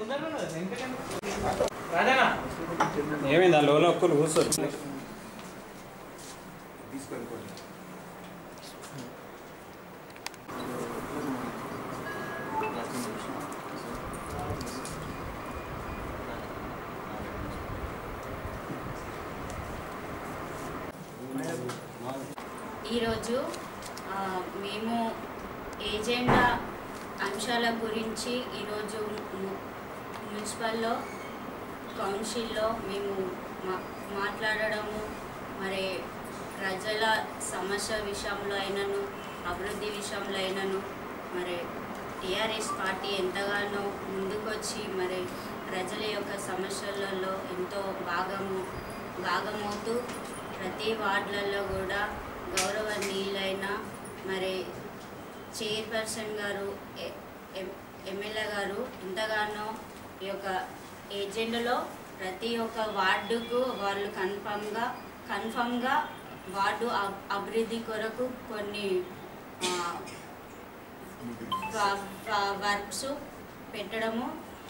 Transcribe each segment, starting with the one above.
రాజానా ఏమైంది ఆ లోలో ఒక్కరు కూర్చోరు ఈరోజు ఆ, మేము ఏజెండా అంశాల గురించి ఈరోజు ము- మున్సిపల్లో కౌన్సిల్లో మేము మా మాట్లాడడము మరి ప్రజల సమస్య విషయంలో అయినను అభివృద్ధి విషయంలో అయినను మరి టీఆర్ఎస్ పార్టీ ఎంతగానో ముందుకొచ్చి మరి ప్రజల యొక్క సమస్యలలో ఎంతో భాగము భాగమవుతూ ప్రతి వార్డులలో కూడా గౌరవనీయులైన మరి చైర్పర్సన్ గారు ఎ- ఎం- ఎమ్మెల్యే గారు ఎంతగానో ఈ యొక్క ఏజెండాలో ప్రతి ఒక్క వార్డుకు వాళ్ళు కన్ఫామ్గా కన్ఫామ్గా వార్డు అబ్- అభివృద్ధి కొరకు కొన్ని ఆ, వ- వ- వర్క్స్ పెట్టడము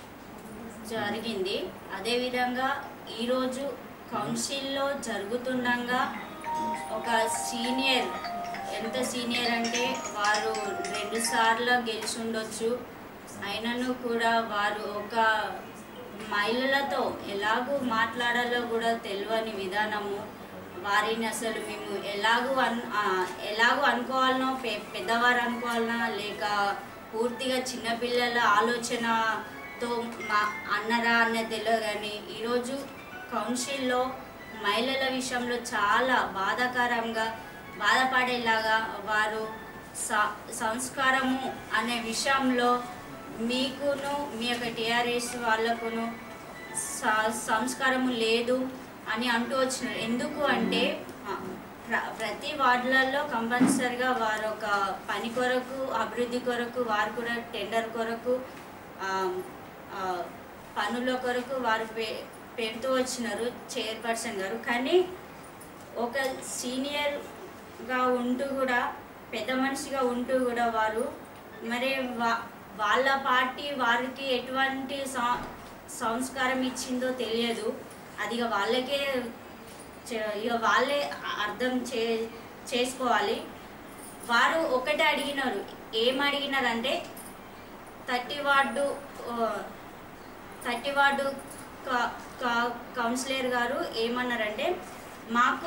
జరిగింది అదేవిధంగా ఈరోజు కౌన్సిల్లో జరుగుతుండగా ఒక సీనియర్ ఎంత సీనియర్ అంటే వారు రెండు సార్లు గెలిచుండొచ్చు అయినను కూడా వారు ఒక మహిళలతో ఎలాగూ మాట్లాడాలో కూడా తెలియని విధానము వారిని అసలు మేము ఎలాగూ అన్ ఆ, ఎలాగూ అనుకోవాలనో పె పెద్దవారు అనుకోవాలనా లేక పూర్తిగా చిన్నపిల్లల ఆలోచనతో మా అన్నరా అన్నది తెలియదు కానీ ఈరోజు కౌన్సిల్లో మహిళల విషయంలో చాలా బాధాకరంగా బాధపడేలాగా వారు స- సంస్కారము అనే విషయంలో మీకును మీ యొక్క టీఆర్ఎస్ వాళ్ళకును స- సంస్కారము లేదు అని అంటూ వచ్చినారు ఎందుకు అంటే ఆ, ప్ర- ప్రతి వార్డులలో కంపల్సరిగా వారు ఒక పని కొరకు అభివృద్ధి కొరకు వారు కూడా టెండర్ కొరకు ఆ, ఆ, పనుల కొరకు వారు పె పెడుతూ వచ్చినారు చైర్పర్సన్ గారు కానీ ఒక సీనియర్గా ఉంటూ కూడా పెద్ద మనిషిగా ఉంటూ కూడా వారు మరి వా వాళ్ళ పార్టీ వారికి ఎటువంటి సం- సంస్కారం ఇచ్చిందో తెలియదు అది ఇక వాళ్ళకే చే- ఇక వాళ్ళే అర్థం చే చేసుకోవాలి వారు ఒకటే అడిగినారు ఏం అడిగినారంటే థర్టీ వార్డు థర్టీ వార్డు క- క- కౌన్సిలర్ గారు ఏమన్నారంటే మాకు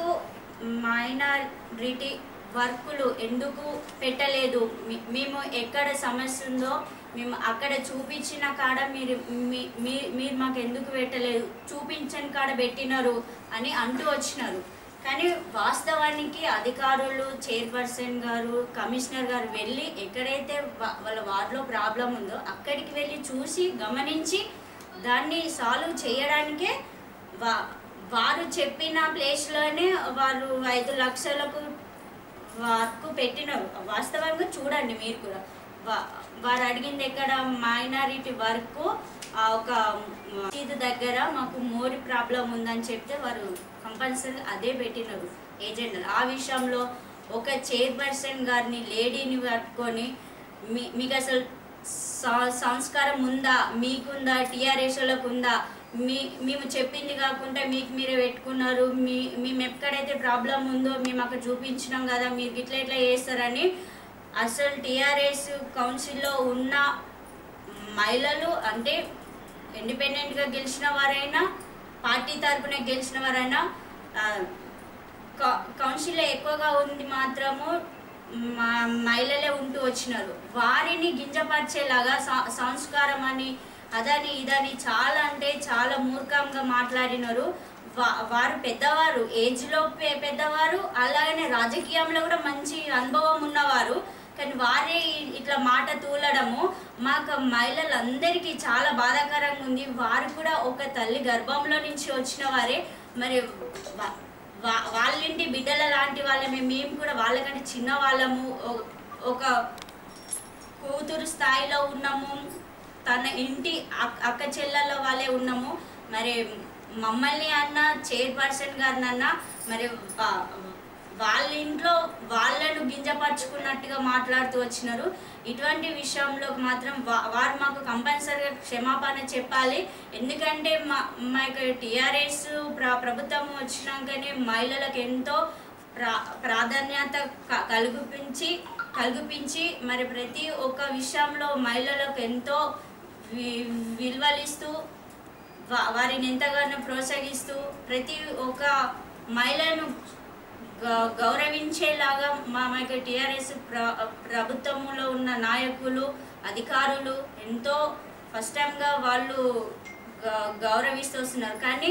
మైనారిటీ వర్కులు ఎందుకు పెట్టలేదు మీ- మేము ఎక్కడ సమస్య ఉందో మేము అక్కడ చూపించిన కాడ మీరు మీ- మీ- మీరు మాకు ఎందుకు పెట్టలేదు చూపించని కాడ పెట్టినారు అని అంటూ వచ్చినారు కానీ వాస్తవానికి అధికారులు చైర్పర్సన్ గారు కమిషనర్ గారు వెళ్ళి ఎక్కడైతే వా- వాళ్ళ వార్డులో ప్రాబ్లం ఉందో అక్కడికి వెళ్ళి చూసి గమనించి దాన్ని సాల్వ్ చేయడానికే వా వారు చెప్పిన ప్లేస్లోనే వారు ఐదు లక్షలకు వర్క్ పెట్టినారు వాస్తవంగా చూడండి మీరు కూడా వా- వారు అడిగింది ఎక్కడ మైనారిటీ వర్క్ ఒక మసీదు దగ్గర మాకు మోరి ప్రాబ్లం ఉందని చెప్తే వారు కంపల్సరీ అదే పెట్టినారు ఏజెండాలు ఆ విషయంలో ఒక చైర్పర్సన్ గారిని లేడీని పట్టుకొని మీ మీకు అసలు స- సంస్కారం ఉందా మీకుందా టీఆర్ఎస్ వాళ్ళకు ఉందా మీ మేము చెప్పింది కాకుండా మీకు మీరే పెట్టుకున్నారు మీ మేము ఎక్కడైతే ప్రాబ్లం ఉందో మేము అక్కడ చూపించినాం కదా మీరు ఇట్లా ఇట్లా చేస్తారని అసలు టీఆర్ఎస్ కౌన్సిల్లో ఉన్న మహిళలు అంటే ఇండిపెండెంట్గా గెలిచిన వారైనా పార్టీ తరపున గెలిచిన వారైనా ఆ, కౌ- కౌన్సిల్లో ఎక్కువగా ఉంది మాత్రము మా మహిళలే ఉంటూ వచ్చినారు వారిని గింజపరిచేలాగా స- సంస్కారం అని అదని ఇదని చాలా అంటే చాలా మూర్ఖంగా మాట్లాడినారు వా- వారు పెద్దవారు ఏజ్లో పె- పెద్దవారు అలాగనే రాజకీయంలో కూడా మంచి అనుభవం ఉన్నవారు కానీ వారే ఇ- ఇట్లా మాట తూలడము మాకు మహిళలందరికీ చాలా బాధాకరంగా ఉంది వారు కూడా ఒక తల్లి గర్భంలో నుంచి వచ్చిన వారే మరి వా- వా- వాళ్ళింటి బిడ్డల లాంటి వాళ్ళమే మేము కూడా వాళ్ళకంటే చిన్న వాళ్ళము ఒ- ఒక కూతురు స్థాయిలో ఉన్నాము తన ఇంటి అక్- అక్క చెల్లెల వాళ్ళే ఉన్నాము మరి మమ్మల్ని అన్న చైర్పర్సన్ గారిని అన్న మరి వా- వాళ్ళ ఇంట్లో వాళ్ళను గింజపరుచుకున్నట్టుగా మాట్లాడుతూ వచ్చినారు ఇటువంటి విషయంలో మాత్రం వా- వారు మాకు కంపల్సరీగా క్షమాపణ చెప్పాలి ఎందుకంటే మా మా యొక్క టీఆర్ఎస్ ప్ర ప్రభుత్వం వచ్చినాకనే మహిళలకు ఎంతో ప్రా ప్రాధాన్యత క- కల్పించి కల్పించి మరి ప్రతి ఒక్క విషయంలో మహిళలకు ఎంతో వి- విలువలిస్తూ వా- వారిని ఎంతగానో ప్రోత్సహిస్తూ ప్రతి ఒక్క మహిళను గ- గౌరవించేలాగా మా యొక్క టీఆర్ఎస్ ప్ర ప్రభుత్వంలో ఉన్న నాయకులు అధికారులు ఎంతో ఫస్ట్ టైంగా వాళ్ళు గ- గౌరవిస్తూ వస్తున్నారు కానీ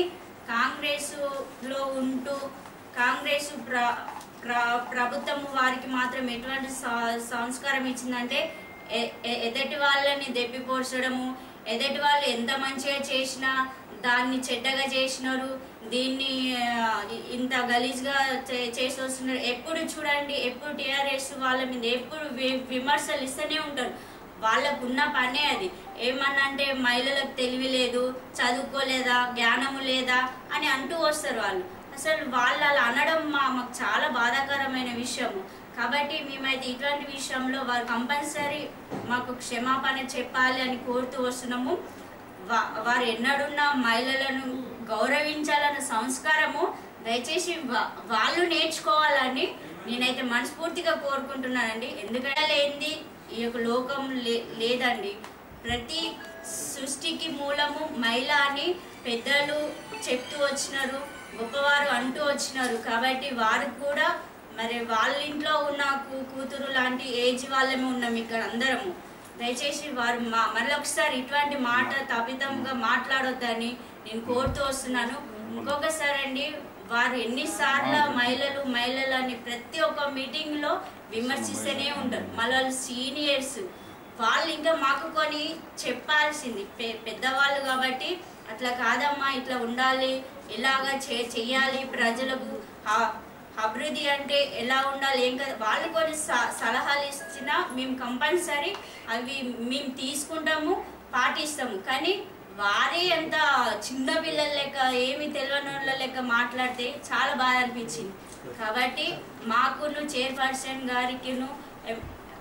కాంగ్రెస్లో ఉంటూ కాంగ్రెస్ ప్ర ప్ర ప్రభుత్వం వారికి మాత్రం ఎటువంటి సా- సంస్కారం ఇచ్చిందంటే ఎ- ఎ- ఎదటి వాళ్ళని దెప్పిపోర్చడము ఎదటి వాళ్ళు ఎంత మంచిగా చేసినా దాన్ని చెడ్డగా చేసినారు దీన్ని ఆ, ఇంత గలీజ్గా చే- చేసి వస్తున్నారు ఎప్పుడు చూడండి ఎప్పుడు టీఆర్ఎస్ వాళ్ళ మీద ఎప్పుడు వి- విమర్శలు ఇస్తూనే ఉంటారు వాళ్ళకున్న పనే అది ఏమన్నా అంటే మహిళలకు తెలివి లేదు చదువుకోలేదా జ్ఞానము లేదా అని అంటూ వస్తారు వాళ్ళు అసలు వాళ్ళు అలా అనడం మా మాకు చాలా బాధాకరమైన విషయము కాబట్టి మేమైతే ఇటువంటి విషయంలో వారు కంపల్సరీ మాకు క్షమాపణ చెప్పాలి అని కోరుతూ వస్తున్నాము వా- వారు ఎన్నడున్న మహిళలను గౌరవించాలన్న సంస్కారము దయచేసి వా- వాళ్ళు నేర్చుకోవాలని నేనైతే మనస్ఫూర్తిగా కోరుకుంటున్నానండి ఎందుకంటే లేనిది ఈ యొక్క లోకం లే లేదండి ప్రతి సృష్టికి మూలము మహిళ అని పెద్దలు చెప్తూ వచ్చినారు గొప్పవారు అంటూ వచ్చినారు కాబట్టి వారు కూడా మరి వాళ్ళ ఇంట్లో ఉన్న కూ కూతురు లాంటి ఏజ్ వాళ్ళమే ఉన్నాం ఇక్కడ అందరము దయచేసి వారు మా మరొకసారి ఇటువంటి మాట తపితంగా మాట్లాడొద్దని నేను కోరుతూ వస్తున్నాను ఇంకొకసారి అండి వారు ఎన్నిసార్లు మహిళలు మహిళలు అని ప్రతి ఒక్క మీటింగ్లో విమర్శిస్తూనే ఉంటారు మళ్ళీ వాళ్ళు సీనియర్స్ వాళ్ళు ఇంకా మాకు కొని చెప్పాల్సింది పె- పెద్దవాళ్ళు కాబట్టి అట్లా కాదమ్మా ఇట్లా ఉండాలి ఇలాగా చే చెయ్యాలి ప్రజలకు ఆ- అభివృద్ధి అంటే ఎలా ఉండాలి ఏం కదా వాళ్ళు కొన్ని స- సలహాలు ఇచ్చినా మేము కంపల్సరీ అవి మేము తీసుకుంటాము పాటిస్తాము కానీ వారే అంత చిన్న పిల్లల లెక్క ఏమి తెలియని వాళ్ళ లెక్క మాట్లాడితే చాలా బాధ అనిపించింది కాబట్టి మాకును చైర్పర్సన్ గారికిను ఎం-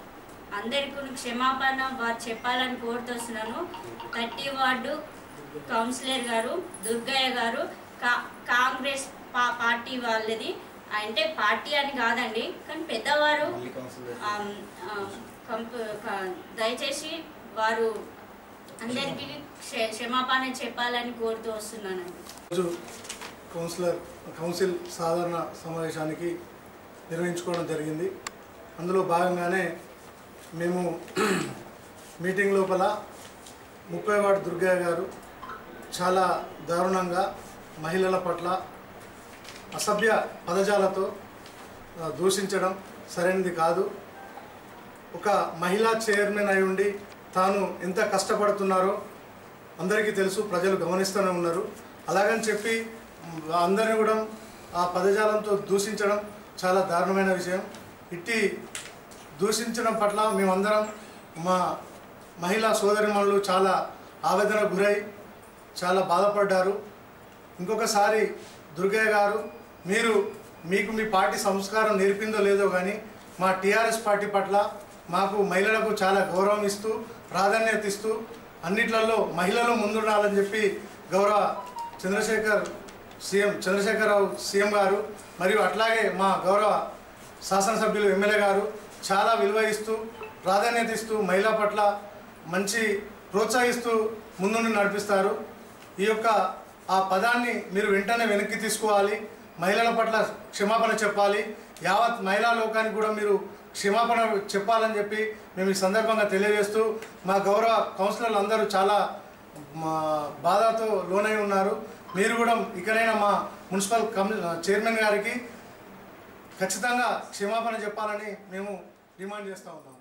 అందరికీ క్షమాపణ వారు చెప్పాలని కోరుతున్నాను థర్టీ వార్డు కౌన్సిలర్ గారు దుర్గయ్య గారు కా కాంగ్రెస్ పా పార్టీ వాళ్ళది అంటే పార్టీ అని కాదండి కానీ పెద్దవారు ఆమ్, ఆ, కంప- క- దయచేసి వారు అందరికీ క్ష- క్షమాపణ చెప్పాలని కోరుతూ వస్తున్నానండి రోజు కౌన్సిలర్ కౌన్సిల్ సాధారణ సమావేశానికి నిర్వహించుకోవడం జరిగింది అందులో భాగంగానే మేము మీటింగ్ లోపల ముప్పై వార్డు దుర్గయ్య గారు చాలా దారుణంగా మహిళల పట్ల అసభ్య పదజాలతో ఆ, దూషించడం సరైనది కాదు ఒక మహిళా చైర్మన్ అయి ఉండి తాను ఎంత కష్టపడుతున్నారో అందరికీ తెలుసు ప్రజలు గమనిస్తూనే ఉన్నారు అలాగని చెప్పి మ్, అందరిని కూడా ఆ పదజాలంతో దూషించడం చాలా దారుణమైన విషయం ఇట్టి దూషించడం పట్ల మేమందరం మా మహిళా సోదరిమణులు చాలా ఆవేదన గురై చాలా బాధపడ్డారు ఇంకొకసారి దుర్గయ్య గారు మీరు మీకు మీ పార్టీ సంస్కారం నేర్పిందో లేదో కానీ మా టీఆర్ఎస్ పార్టీ పట్ల మాకు మహిళలకు చాలా గౌరవం ఇస్తూ ప్రాధాన్యత ఇస్తూ అన్నిట్లలో మహిళలు ముందుండాలని చెప్పి గౌరవ చంద్రశేఖర్ సీఎం చంద్రశేఖరరావు సీఎం గారు మరియు అట్లాగే మా గౌరవ శాసనసభ్యులు ఎమ్మెల్యే గారు చాలా విలువ ఇస్తూ ప్రాధాన్యత ఇస్తూ మహిళ పట్ల మంచి ప్రోత్సహిస్తూ ముందుండి నడిపిస్తారు ఈ యొక్క ఆ పదాన్ని మీరు వెంటనే వెనక్కి తీసుకోవాలి మహిళల పట్ల క్షమాపణ చెప్పాలి యావత్ మహిళా లోకానికి కూడా మీరు క్షమాపణ చెప్పాలని చెప్పి మేము ఈ సందర్భంగా తెలియజేస్తూ మా గౌరవ కౌన్సిలర్లు అందరూ చాలా మా బాధతో లోనై ఉన్నారు మీరు కూడా ఇకనైనా మా మున్సిపల్ కమి చైర్మన్ గారికి ఖచ్చితంగా క్షమాపణ చెప్పాలని మేము డిమాండ్ చేస్తూ ఉన్నాం